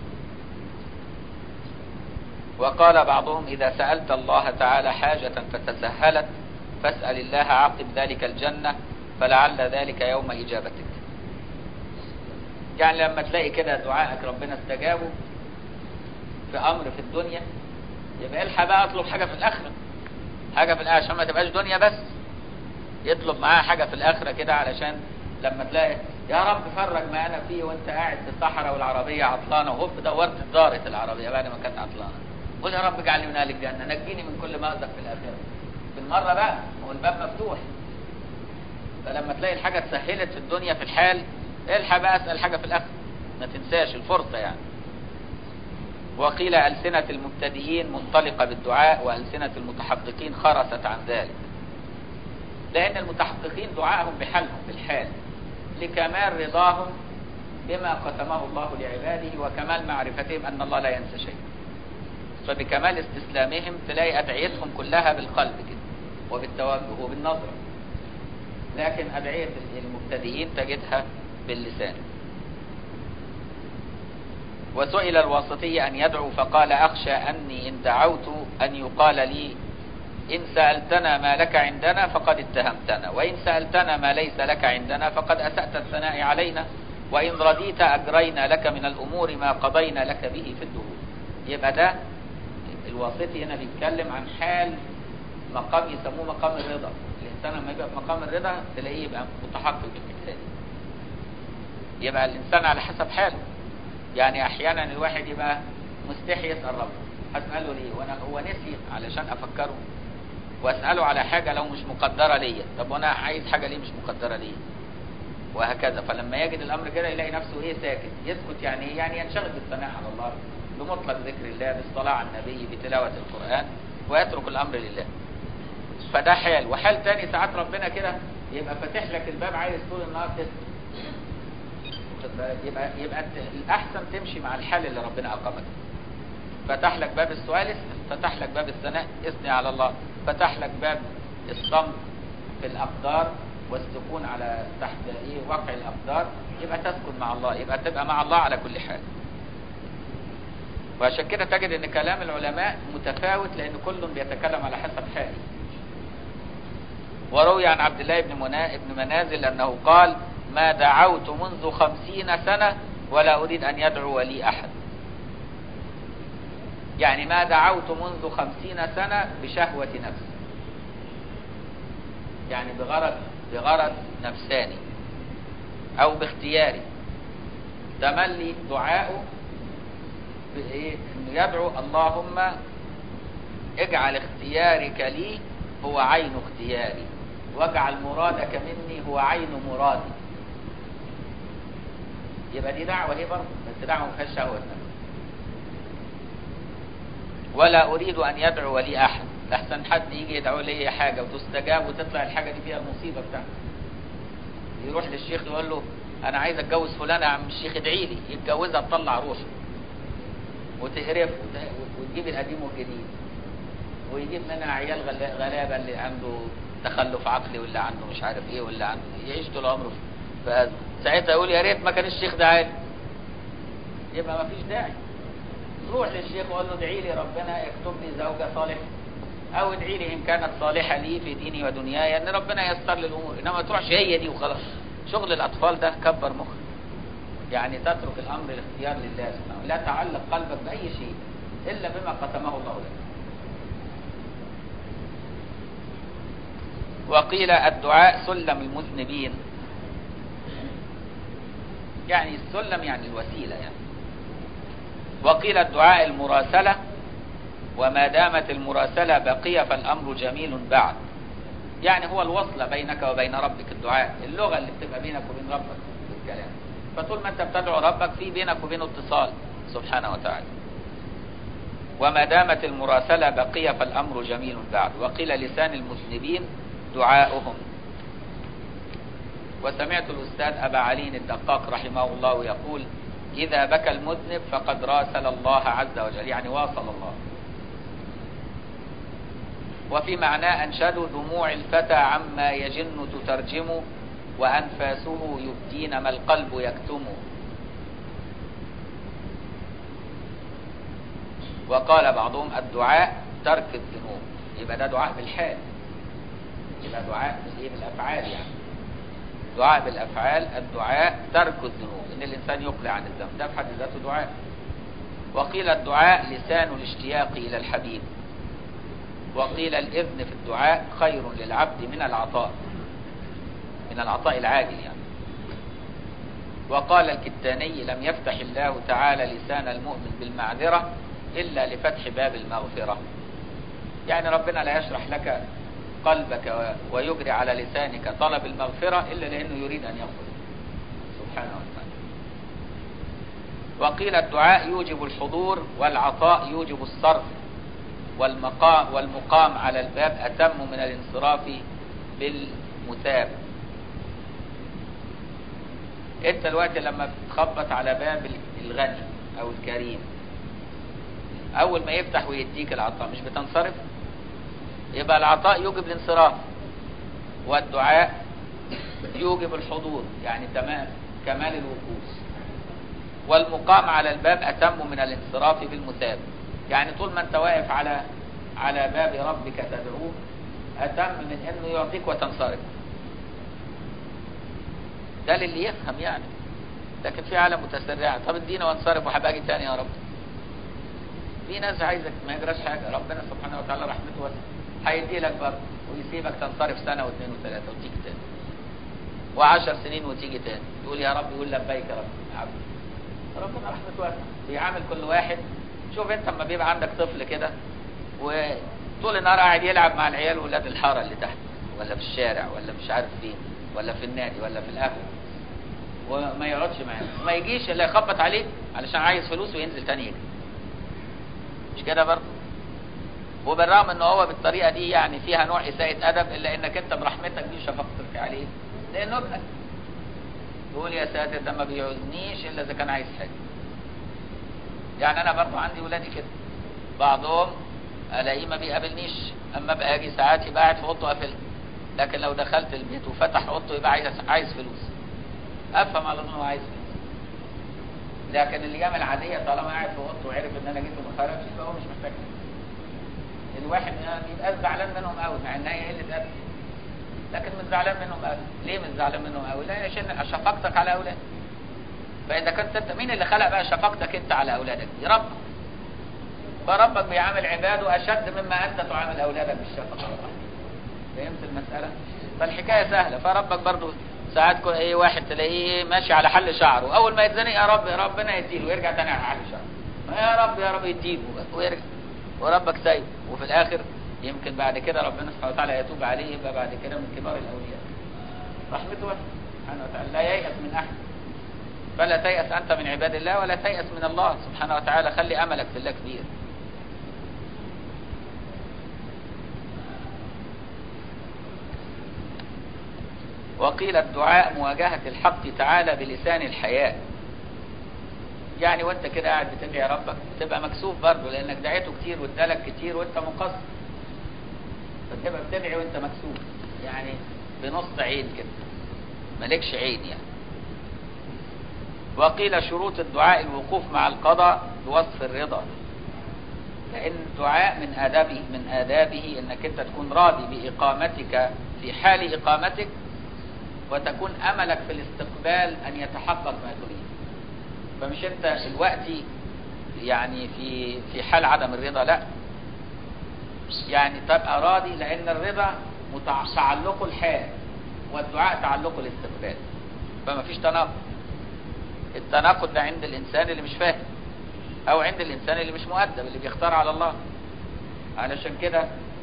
وقال بعضهم إذا سألت الله تعالى حاجة فتسهلت فاسأل الله عقب ذلك الجنة فلعل ذلك يوم إجابتك يعني لما تلاقي كده دعائك ربنا استجابه في أمر في الدنيا يبقى الحق بقى اطلب حاجة في الآخرة حاجة في الآخرة عشان ما تبقاش دنيا بس يطلب معاه حاجة في الآخرة كده علشان لما تلاقي يا رب فرج ما أنا فيه وأنت قاعد في الصحراء والعربية عطلانة وهوب دورت دارت العربية بعد ما كانت عطلانة قول يا رب اجعلني من أهل الجنة نجيني من كل مأزق في الآخرة بالمرة بقى هو الباب مفتوح فلما تلاقي الحاجة اتسهلت في الدنيا في الحال الحق بقى اسأل حاجة في الآخرة ما تنساش الفرصة يعني وقيل ألسنة المبتدئين منطلقة بالدعاء وألسنة المتحققين خرست عن ذلك لأن المتحققين دعائهم بحالهم بالحال لكمال رضاهم بما قسمه الله لعباده وكمال معرفتهم أن الله لا ينسى شيء فبكمال استسلامهم تلاقي أدعيتهم كلها بالقلب كده وبالتوجه وبالنظرة لكن أدعية المبتدئين تجدها باللسان وسئل الواسطي أن يدعو فقال أخشى أني إن دعوت أن يقال لي إن سألتنا ما لك عندنا فقد اتهمتنا وإن سألتنا ما ليس لك عندنا فقد أسأت الثناء علينا وإن رضيت أجرينا لك من الأمور ما قضينا لك به في الدهور يبقى ده الواسطي هنا بيتكلم عن حال مقام يسموه مقام الرضا الإنسان لما يبقى في مقام الرضا تلاقيه يبقى متحقق بالإحسان يبقى الإنسان على حسب حاله يعني أحيانا الواحد يبقى مستحي يسأل ربه هسأله ليه وانا هو نسي علشان أفكره واسأله على حاجة لو مش مقدرة ليا طب وانا عايز حاجة ليه مش مقدرة ليا وهكذا فلما يجد الامر كده يلاقي نفسه ايه ساكت يسكت يعني ايه يعني ينشغل بالثناء على الله بمطلق ذكر الله بالصلاة على النبي بتلاوة القرآن ويترك الأمر لله فده حال وحال تاني ساعات ربنا كده يبقى فاتح لك الباب عايز طول النهار تسمع واخد بالك؟ يبقى يبقى انت الاحسن تمشي مع الحال اللي ربنا اقامك فتح لك باب السؤال اسال فتح لك باب الثناء اثني على الله فتح لك باب الصمت في الاقدار والسكون على تحت ايه وقع الاقدار يبقى تسكن مع الله يبقى تبقى مع الله على كل حال وعشان كده تجد ان كلام العلماء متفاوت لان كل بيتكلم على حسب حاله وروي عن عبد الله بن منا... بن منازل انه قال ما دعوت منذ خمسين سنة ولا اريد ان يدعو لي احد يعني ما دعوت منذ خمسين سنة بشهوة نفس يعني بغرض بغرض نفساني او باختياري تملي دعاؤه بإيه؟ انه يدعو اللهم اجعل اختيارك لي هو عين اختياري واجعل مرادك مني هو عين مرادي يبقى دي دعوة ايه برضه بس دعوة ما فيهاش شهوة نفس ولا اريد ان يدعو لي احد لحسن حد يجي يدعو لي حاجة وتستجاب وتطلع الحاجة دي فيها المصيبة بتاعته يروح للشيخ يقول له انا عايز اتجوز فلانة يا عم الشيخ ادعي لي يتجوزها تطلع روحه وتقرف وت- وتجيب القديم والجديد ويجيب منها عيال غلا- غلابه اللي عنده تخلف عقلي واللي عنده مش عارف ايه واللي عنده يعيش طول عمره في أزمة. ساعتها يقول يا ريت ما كان الشيخ ده عالي يبقى ما فيش داعي روح للشيخ وقول له ادعي لي ربنا يكتب لي زوجه صالحه او ادعي لي ان كانت صالحه لي في ديني ودنياي ان ربنا ييسر لي الامور انما ما تروحش هي دي وخلاص شغل الاطفال ده كبر مخك يعني تترك الامر الاختيار لله سبحانه لا تعلق قلبك باي شيء الا بما قسمه الله لك وقيل الدعاء سلم المذنبين يعني السلم يعني الوسيله يعني وقيل الدعاء المراسله وما دامت المراسله بقيه فالامر جميل بعد يعني هو الوصله بينك وبين ربك الدعاء اللغه اللي بتبقى بينك وبين ربك بالكلام فطول ما انت بتدعو ربك في بينك وبينه اتصال سبحانه وتعالى وما دامت المراسلة بقية فالأمر جميل بعد وقيل لسان المذنبين دعاؤهم وسمعت الأستاذ أبا علي الدقاق رحمه الله يقول إذا بكى المذنب فقد راسل الله عز وجل يعني واصل الله وفي معناه أنشدوا دموع الفتى عما يجن تترجم وأنفاسه يبدين ما القلب يكتم وقال بعضهم الدعاء ترك الذنوب يبقى ده دعاء بالحال يبقى دعاء بالايه بالافعال يعني دعاء بالافعال الدعاء ترك الذنوب ان الانسان يقلع عن الذنب ده في حد ذاته دعاء وقيل الدعاء لسان الاشتياق الى الحبيب وقيل الاذن في الدعاء خير للعبد من العطاء من العطاء العاجل يعني وقال الكتاني لم يفتح الله تعالى لسان المؤمن بالمعذرة إلا لفتح باب المغفرة يعني ربنا لا يشرح لك قلبك ويجري على لسانك طلب المغفرة إلا لأنه يريد أن يغفر سبحانه وتعالى وقيل الدعاء يوجب الحضور والعطاء يوجب الصرف والمقام والمقام على الباب أتم من الانصراف بالمثاب انت الوقت لما بتخبط على باب الغني او الكريم اول ما يفتح ويديك العطاء مش بتنصرف يبقى العطاء يوجب الانصراف والدعاء يوجب الحضور يعني تمام كمال الوقوف والمقام على الباب اتم من الانصراف بالمثاب يعني طول ما انت واقف على على باب ربك تدعوه اتم من انه يعطيك وتنصرف ده للي يفهم يعني لكن في عالم متسرعة طب ادينا وانصرف وهبقى اجي تاني يا رب في ناس عايزك ما يجراش حاجة ربنا سبحانه وتعالى رحمته واسعة هيدي لك برضه ويسيبك تنصرف سنة واثنين وثلاثة وتيجي تاني وعشر سنين وتيجي تاني تقول يا رب يقول لبيك يا رب عبد ربنا رحمته واسعة بيعامل كل واحد شوف انت لما بيبقى عندك طفل كده وطول النهار قاعد يلعب مع العيال ولاد الحارة اللي تحت ولا في الشارع ولا مش عارف فين ولا في النادي ولا في القهوة وما يقعدش معاه وما يجيش الا يخبط عليه علشان عايز فلوس وينزل تاني يجري مش كده برضه وبالرغم ان هو بالطريقه دي يعني فيها نوع اساءه ادب الا انك انت برحمتك دي شفقتك عليه لانه ابنك تقول يا ساتر ده ما بيعوزنيش الا اذا كان عايز حاجه يعني انا برضه عندي ولادي كده بعضهم الاقيه ما بيقابلنيش اما ابقى اجي ساعات يبقى قاعد في اوضته قافلها لكن لو دخلت البيت وفتح اوضته يبقى عايز عايز فلوس افهم على طول انه عايز فلوس لكن الايام العاديه طالما قاعد في اوضته وعرف ان انا جيت وما خرجش يبقى هو مش محتاج الواحد بيبقى زعلان منهم قوي مع ان هي قله ادب لكن مش زعلان منهم قوي ليه مش زعلان منهم قوي لا عشان شفقتك على اولادك فاذا كنت انت مين اللي خلق بقى شفقتك انت على اولادك دي ربك فربك بيعامل عباده اشد مما انت تعامل اولادك بالشفقه فهمت المساله فالحكايه سهله فربك برضو ساعات كو- ايه واحد تلاقيه ماشي على حل شعره اول ما يتزنق يا رب يا ربنا يديله ويرجع تاني على حل شعره يا رب يا رب يديله ويرجع وربك سايب وفي الاخر يمكن بعد كده ربنا سبحانه وتعالى يتوب عليه يبقى بعد كده من كبار الاولياء رحمته واسعه سبحانه وتعالى لا ييأس من احد فلا تيأس انت من عباد الله ولا تيأس من الله سبحانه وتعالى خلي املك في الله كبير وقيل الدعاء مواجهة الحق تعالى بلسان الحياء يعني وانت كده قاعد بتدعي ربك تبقى مكسوف برضه لانك دعيته كتير وادالك كتير وانت مقصر فتبقى بتدعي وانت مكسوف يعني بنص عين كده مالكش عين يعني وقيل شروط الدعاء الوقوف مع القضاء بوصف الرضا لان الدعاء من آدابه من آدابه انك انت تكون راضي بإقامتك في حال إقامتك وتكون أملك في الاستقبال أن يتحقق ما تريد فمش أنت دلوقتي يعني في في حال عدم الرضا لا يعني تبقى راضي لأن الرضا متع- تعلق الحال والدعاء تعلق الاستقبال فما فيش تناقض التناقض ده عند الإنسان اللي مش فاهم أو عند الإنسان اللي مش مؤدب اللي بيختار على الله علشان كده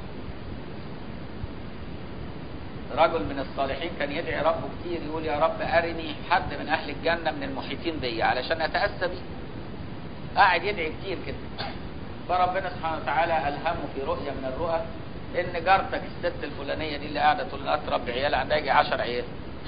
رجل من الصالحين كان يدعي ربه كتير يقول يا رب أرني حد من أهل الجنة من المحيطين بي علشان أتأسى بيه قاعد يدعي كتير كده فربنا سبحانه وتعالى ألهمه في رؤية من الرؤى إن جارتك الست الفلانية دي اللي قاعدة طول النهار تربي عيال عندها يجي 10 عيال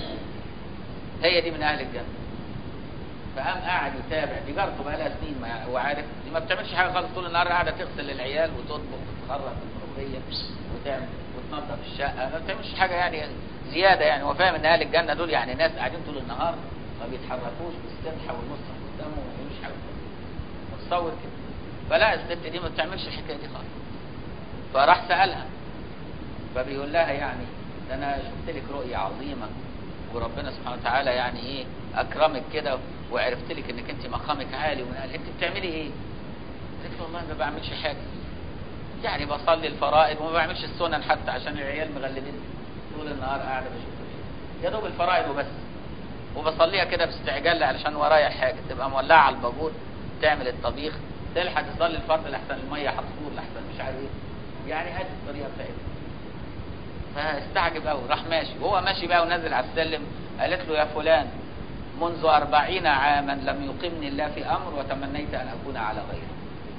هي دي من أهل الجنة فقام قاعد يتابع دي جارته بقى لها سنين ما هو عارف دي ما بتعملش حاجه خالص طول النهار قاعده تغسل العيال وتطبخ وتخرج الملوخيه وتعمل وتنظف الشقه ما بتعملش حاجه يعني زياده يعني هو فاهم ان اهل الجنه دول يعني ناس قاعدين طول النهار ما بيتحركوش بالسبحه والمصحف قدامه وما بيعملوش حاجه متصور كده فلا الست دي ما بتعملش الحكايه دي خالص فراح سالها فبيقول لها يعني ده انا شفت لك رؤيه عظيمه وربنا سبحانه وتعالى يعني ايه اكرمك كده وعرفت لك انك انت مقامك عالي وقال انت بتعملي ايه؟ قلت له والله ما بعملش حاجه يعني بصلي الفرائض وما بعملش السنن حتى عشان العيال مغلبين طول النهار قاعده بشوف العيال. يا دوب الفرائض وبس وبصليها كده باستعجال علشان ورايا حاجه تبقى مولعه على البابور تعمل الطبيخ تلحق تصلي الفرض لحسن الميه هتفور لحسن مش عارف ايه يعني هذه الطريقه بتاعتها فاستعجب قوي راح ماشي وهو ماشي بقى ونازل على السلم قالت له يا فلان منذ أربعين عاما لم يقمني الله في أمر وتمنيت أن أكون على غيره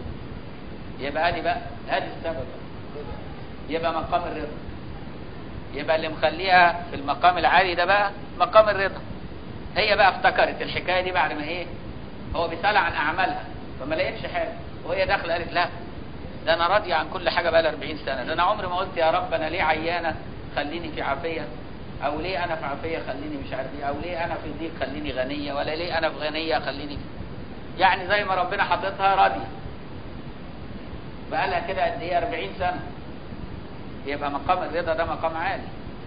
يبقى ادي بقى ادي السبب يبقى مقام الرضا يبقى اللي مخليها في المقام العالي ده بقى مقام الرضا هي بقى افتكرت الحكايه دي بعد ما ايه هو بيسالها عن اعمالها فما لقيتش حاجه وهي داخله قالت لا ده انا راضيه عن كل حاجه بقى لي 40 سنه ده انا عمري ما قلت يا رب انا ليه عيانه خليني في عافيه او ليه انا في عافيه خليني مش عارف ايه او ليه انا في ضيق خليني غنيه ولا ليه انا في غنيه خليني في يعني زي ما ربنا حاططها راضيه بقى لها كده قد ايه 40 سنه يبقى مقام الرضا ده مقام عالي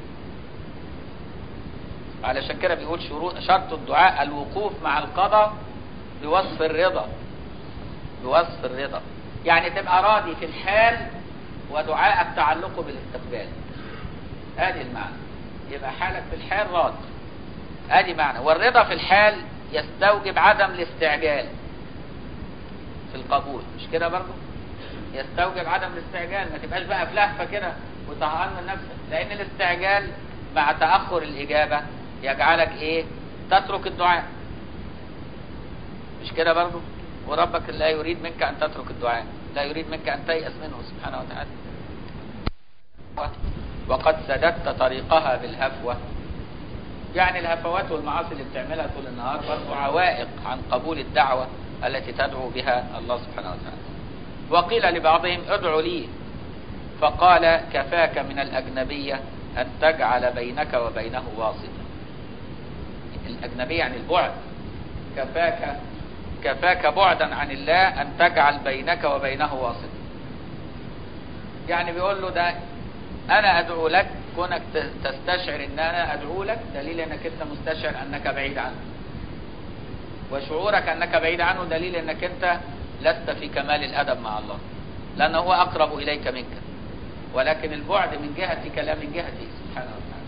علشان كده بيقول شروط شرط الدعاء الوقوف مع القضاء بوصف الرضا بوصف الرضا يعني تبقى راضي في الحال ودعائك تعلقه بالاستقبال ادي المعنى يبقى حالك في الحال راضي ادي معنى والرضا في الحال يستوجب عدم الاستعجال في القبول مش كده برضه يستوجب عدم الاستعجال ما تبقاش بقى في لهفه كده وطهقان من نفسك لان الاستعجال مع تاخر الاجابه يجعلك ايه تترك الدعاء مش كده برضه وربك لا يريد منك ان تترك الدعاء لا يريد منك أن تيأس منه سبحانه وتعالى وقد سددت طريقها بالهفوة يعني الهفوات والمعاصي اللي بتعملها طول النهار برضو عوائق عن قبول الدعوة التي تدعو بها الله سبحانه وتعالى وقيل لبعضهم ادعو لي فقال كفاك من الأجنبية أن تجعل بينك وبينه واسطة الأجنبية يعني البعد كفاك كفاك بعدا عن الله أن تجعل بينك وبينه واسطة يعني بيقول له ده أنا أدعو لك كونك تستشعر أن أنا أدعو لك دليل أنك أنت مستشعر أنك بعيد عنه وشعورك أنك بعيد عنه دليل أنك أنت لست في كمال الأدب مع الله لأنه هو أقرب إليك منك ولكن البعد من جهتك لا من جهته سبحانه وتعالى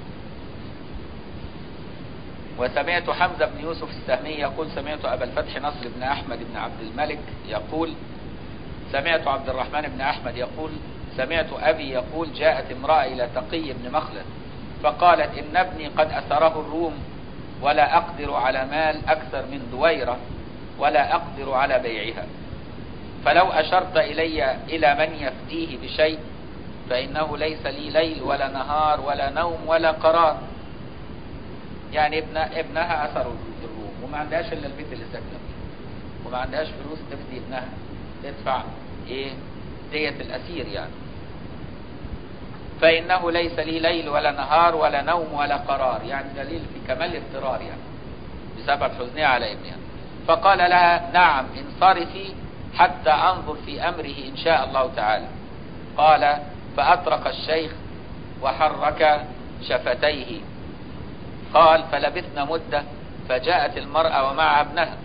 وسمعت حمزة بن يوسف السهمي يقول سمعت أبا الفتح نصر بن أحمد بن عبد الملك يقول سمعت عبد الرحمن بن أحمد يقول سمعت أبي يقول جاءت امرأة إلى تقي بن مخلد فقالت إن ابني قد أثره الروم ولا أقدر على مال أكثر من دويرة ولا أقدر على بيعها فلو أشرت إلي إلى من يفديه بشيء فإنه ليس لي ليل ولا نهار ولا نوم ولا قرار يعني ابن ابنها أثر الروم وما عندهاش إلا البيت اللي ساكنة فيه وما عندهاش فلوس تفدي ابنها تدفع إيه دية الأسير يعني فإنه ليس لي ليل ولا نهار ولا نوم ولا قرار يعني دليل في كمال الاضطرار يعني بسبب حزنها على ابنها فقال لها نعم انصرفي حتى أنظر في أمره إن شاء الله تعالى قال فأطرق الشيخ وحرك شفتيه قال فلبثنا مدة فجاءت المرأة ومعها ابنها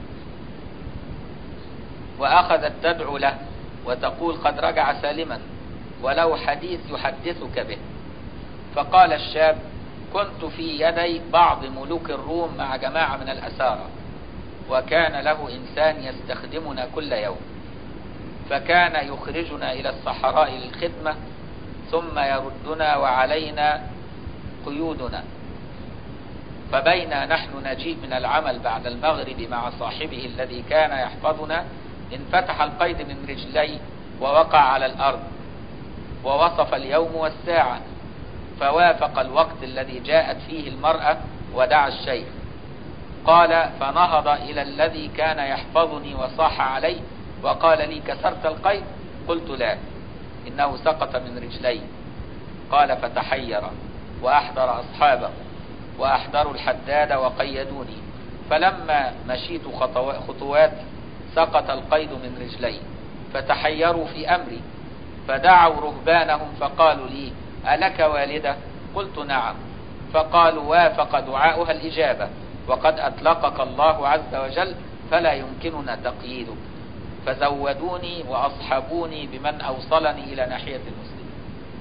وأخذت تدعو له وتقول قد رجع سالما ولو حديث يحدثك به فقال الشاب كنت في يدي بعض ملوك الروم مع جماعة من الأسارة وكان له إنسان يستخدمنا كل يوم فكان يخرجنا إلى الصحراء للخدمة ثم يردنا وعلينا قيودنا فبينا نحن نجيء من العمل بعد المغرب مع صاحبه الذي كان يحفظنا انفتح القيد من رجلي ووقع على الأرض ووصف اليوم والساعة فوافق الوقت الذي جاءت فيه المرأة ودعا الشيخ قال فنهض إلى الذي كان يحفظني وصاح علي وقال لي كسرت القيد قلت لا إنه سقط من رجلي قال فتحير وأحضر أصحابه وأحضروا الحداد وقيدوني فلما مشيت خطوات سقط القيد من رجلي فتحيروا في أمري فدعوا رهبانهم فقالوا لي ألك والدة قلت نعم فقالوا وافق دعاؤها الإجابة وقد أطلقك الله عز وجل فلا يمكننا تقييدك فزودوني وأصحبوني بمن أوصلني إلى ناحية المسلمين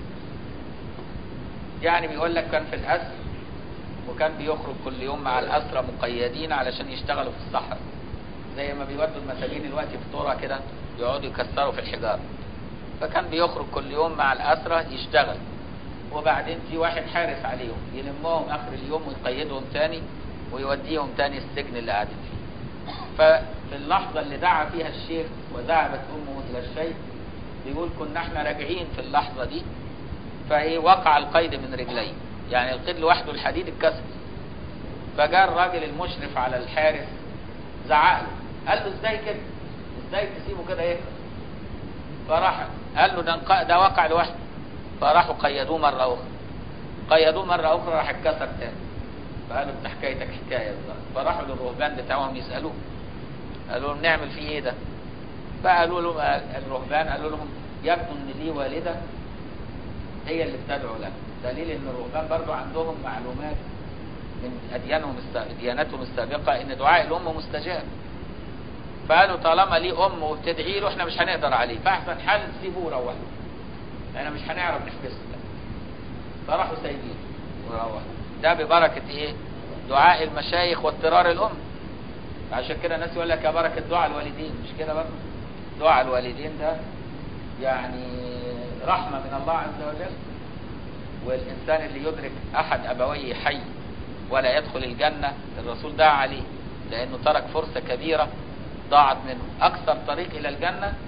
يعني بيقول لك كان في الأسر وكان بيخرج كل يوم مع الأسرة مقيدين علشان يشتغلوا في الصحراء زي ما بيودوا المساجين دلوقتي في طورة كده يقعدوا يكسروا في الحجارة فكان بيخرج كل يوم مع الأسرة يشتغل وبعدين في واحد حارس عليهم يلمهم آخر اليوم ويقيدهم تاني ويوديهم تاني السجن اللي قاعدين فيه ففي اللحظة اللي دعا فيها الشيخ وذهبت أمه إلى الشيخ بيقول كنا احنا راجعين في اللحظة دي فايه وقع القيد من رجلي يعني القيد لوحده الحديد اتكسر فجاء الراجل المشرف على الحارس زعق له قال له ازاي كده ازاي تسيبه كده ايه فراح قال له ده ده وقع لوحده فراحوا قيدوه مرة أخرى قيدوه مرة أخرى راح اتكسر تاني فقالوا انت حكايتك حكاية بالظبط فراحوا للرهبان بتاعهم يسألوه قالوا لهم نعمل فيه ايه ده فقالوا لهم الرهبان قالوا لهم يبدو ان لي والدة هي اللي بتدعو لك دليل ان الرهبان برضو عندهم معلومات من اديانهم ديانتهم السابقة ان دعاء الام مستجاب فقالوا طالما ليه ام وبتدعي له احنا مش هنقدر عليه فاحسن حل سيبوه وروحوا احنا مش هنعرف نحبسه فراحوا سايبين وروحوا ده ببركة ايه دعاء المشايخ واضطرار الام عشان كده الناس يقول لك يا بركة دعاء الوالدين مش كده برضه دعاء الوالدين ده يعني رحمة من الله عز وجل والإنسان اللي يدرك أحد أبويه حي ولا يدخل الجنة الرسول دعا عليه لأنه ترك فرصة كبيرة ضاعت منه أكثر طريق إلى الجنة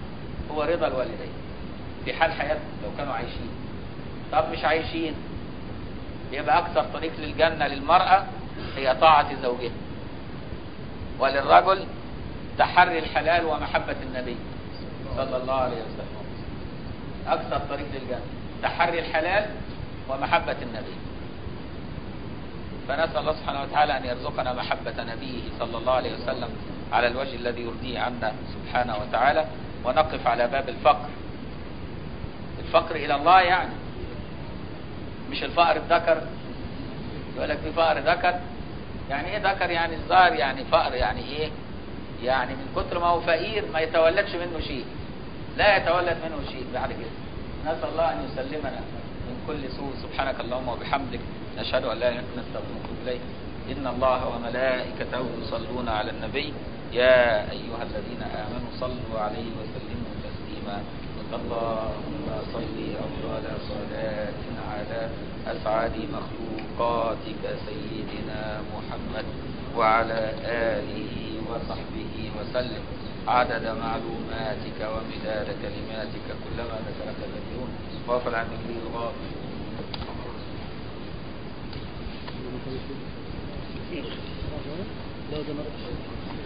هو رضا الوالدين في حال حياتهم لو كانوا عايشين طب مش عايشين يبقى أكثر طريق للجنة للمرأة هي طاعة زوجها وللرجل تحري الحلال ومحبة النبي صلى الله عليه وسلم أكثر طريق للجنة تحري الحلال ومحبة النبي فنسأل الله سبحانه وتعالى أن يرزقنا محبة نبيه صلى الله عليه وسلم على الوجه الذي يرضيه عنا سبحانه وتعالى ونقف على باب الفقر الفقر إلى الله يعني مش الفقر الذكر يقول لك في فقر ذكر يعني ايه ذكر يعني الظاهر يعني فقر يعني ايه يعني من كتر ما هو فقير ما يتولدش منه شيء لا يتولد منه شيء بعد كده نسأل الله أن يسلمنا من كل سوء سبحانك اللهم وبحمدك نشهد أن لا إله إلا أنت نستغفرك ونتوب إليك إن الله وملائكته يصلون على النبي يا أيها الذين آمنوا صلوا عليه وسلموا تسليما اللهم صل أفضل صلاة على أسعد مخلوقاتك سيدنا محمد وعلى آله وصحبه وسلم عدد معلوماتك ومداد كلماتك كلما ذكرك الذكرون وغفل عن ذكره الغافلون لا ده مرة